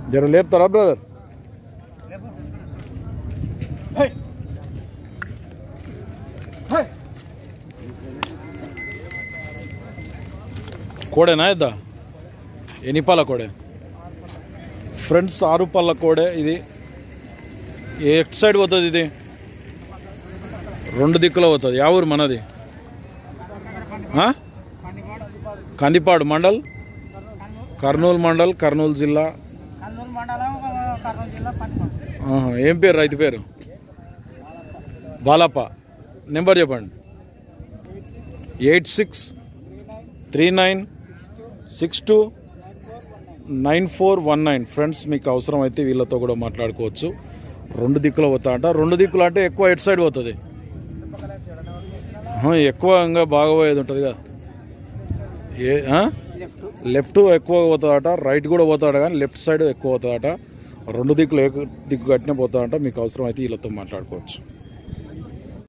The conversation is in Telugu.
జర లేపుతారా బ్రదర్ కోడేనా ఇద్దా ఎన్ని పాల కోడే ఫ్రెండ్స్ ఆరు పళ్ళ కోడే ఇది ఏ ఎట్ సైడ్ పోతుంది ఇది రెండు దిక్కులో పోతుంది యా ఊరు మనది ఆ? కందిపాడు మండల్ కర్నూలు మండల్ కర్నూలు జిల్లా కర్నూలు మండలం కర్నూలు జిల్లా పని ఆహా, ఏం పేరు రైతు పేరు బాలప్ప నెంబర్ చెప్పండి eight six three nine six two nine four one nine friends మీకు అవసరం అయితే వీళ్ళతో కూడా మాట్లాడుకోవచ్చు రెండు దిక్కులు పోతా అంట రెండు దిక్కులు అంటే ఎక్కువ ఎటు సైడ్ పోతుంది ఆహా, ఎక్కువ ఇంకా బాగా పోయేది ఉంటుంది కదా ఏ ఆ? లెఫ్ట్ లెఫ్ట్ ఎక్కువ పోతాడట రైట్ కూడా పోతాడు కానీ లెఫ్ట్ సైడ్ ఎక్కువ పోతాడట రెండు దిక్కులు ఏ దిక్కు కట్టినా పోతాడట మీకు అవసరం అయితే వీళ్ళతో మాట్లాడుకోవచ్చు